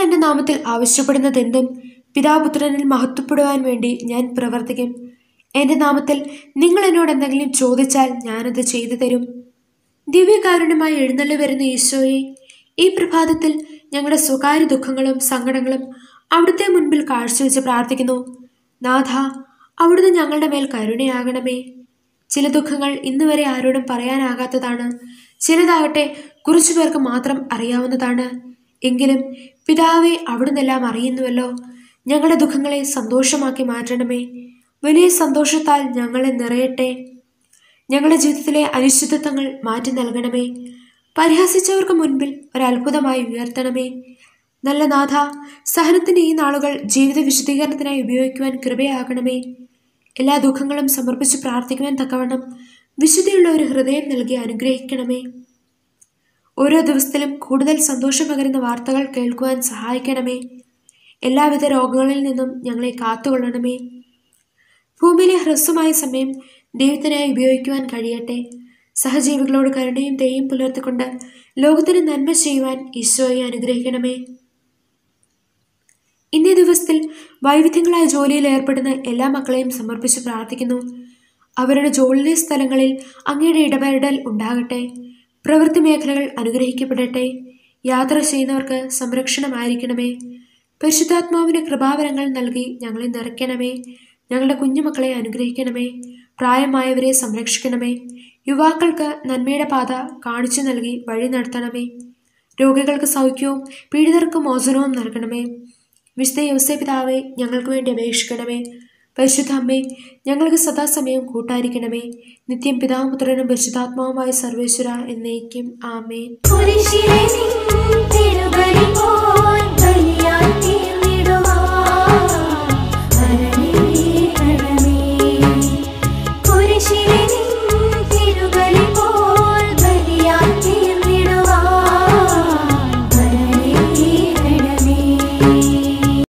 എൻ്റെ നാമത്തിൽ ആവശ്യപ്പെടുന്നതെന്തും പിതാപുത്രനിൽ മഹത്വപ്പെടുവാൻ വേണ്ടി ഞാൻ പ്രവർത്തിക്കും എൻ്റെ നാമത്തിൽ നിങ്ങൾ എന്നോട് എന്തെങ്കിലും ചോദിച്ചാൽ ഞാനത് ചെയ്തു തരും ദിവ്യകാരുണ്യമായി എഴുന്നള്ളി വരുന്ന ഈശോയെ ഈ പ്രഭാതത്തിൽ ഞങ്ങളുടെ സ്വകാര്യ ദുഃഖങ്ങളും സങ്കടങ്ങളും അവിടുത്തെ മുൻപിൽ കാഴ്ചവെച്ച് പ്രാർത്ഥിക്കുന്നു നാഥ അവിടുന്ന് ഞങ്ങളുടെ മേൽ കരുണയാകണമേ ചില ദുഃഖങ്ങൾ ഇന്ന് വരെ ആരോടും പറയാനാകാത്തതാണ് ചിലതാകട്ടെ കുറച്ചു പേർക്ക് മാത്രം അറിയാവുന്നതാണ് എങ്കിലും പിതാവെ അവിടുന്നെല്ലാം അറിയുന്നുവല്ലോ ഞങ്ങളുടെ ദുഃഖങ്ങളെ സന്തോഷമാക്കി മാറ്റണമേ വലിയ സന്തോഷത്താൽ ഞങ്ങളെ നിറയട്ടെ ഞങ്ങളുടെ ജീവിതത്തിലെ അനിശ്ചിതത്വങ്ങൾ മാറ്റി നൽകണമേ പരിഹസിച്ചവർക്ക് മുൻപിൽ ഒരത്ഭുതമായി ഉയർത്തണമേ നല്ല നാഥ സഹനത്തിന്റെ ഈ നാളുകൾ ജീവിത വിശദീകരണത്തിനായി ഉപയോഗിക്കുവാൻ കൃപയാകണമേ എല്ലാ ദുഃഖങ്ങളും സമർപ്പിച്ച് പ്രാർത്ഥിക്കുവാൻ തക്കവണ്ണം വിശുദ്ധിയുള്ള ഒരു ഹൃദയം നൽകി അനുഗ്രഹിക്കണമേ ഓരോ ദിവസത്തിലും കൂടുതൽ സന്തോഷം പകരുന്ന വാർത്തകൾ കേൾക്കുവാൻ സഹായിക്കണമേ എല്ലാവിധ രോഗങ്ങളിൽ നിന്നും ഞങ്ങളെ കാത്തുകൊള്ളണമേ ഭൂമിയിലെ ഹ്രസ്വമായ സമയം ദൈവത്തിനായി ഉപയോഗിക്കുവാൻ കഴിയട്ടെ സഹജീവികളോട് കരുണയും ദയും പുലർത്തിക്കൊണ്ട് ലോകത്തിന് നന്മ ചെയ്യുവാൻ ഈശോയെ അനുഗ്രഹിക്കണമേ ഇന്നേ ദിവസത്തിൽ വൈവിധ്യങ്ങളായ ജോലിയിൽ ഏർപ്പെടുന്ന എല്ലാ മക്കളെയും സമർപ്പിച്ച് പ്രാർത്ഥിക്കുന്നു അവരുടെ ജോലി സ്ഥലങ്ങളിൽ അങ്ങയുടെ ഇടപെടൽ ഉണ്ടാകട്ടെ പ്രവൃത്തി മേഖലകൾ അനുഗ്രഹിക്കപ്പെടട്ടെ യാത്ര ചെയ്യുന്നവർക്ക് സംരക്ഷണമായിരിക്കണമേ പരിശുദ്ധാത്മാവിന് കൃപാവരങ്ങൾ നൽകി ഞങ്ങളെ നിറയ്ക്കണമേ ഞങ്ങളുടെ കുഞ്ഞുമക്കളെ അനുഗ്രഹിക്കണമേ പ്രായമായവരെ സംരക്ഷിക്കണമേ യുവാക്കൾക്ക് നന്മയുടെ പാത കാണിച്ചു നൽകി വഴി നടത്തണമേ രോഗികൾക്ക് സൗഖ്യവും പീഡിതർക്ക് മോചനവും നൽകണമേ വിശുദ്ധ യവസേ പിതാവെ ഞങ്ങൾക്ക് വേണ്ടി അപേക്ഷിക്കണമേ പരിശുദ്ധ അമ്മേ ഞങ്ങൾക്ക് സദാസമയം കൂട്ടായിരിക്കണമേ നിത്യം പിതാവും പുത്രനും പരിശുദ്ധാത്മാവുമായ സർവേശ്വര എന്നേക്കും ആമേൻ കുരിശിലെ നിൻ തിരുബലി പോൽ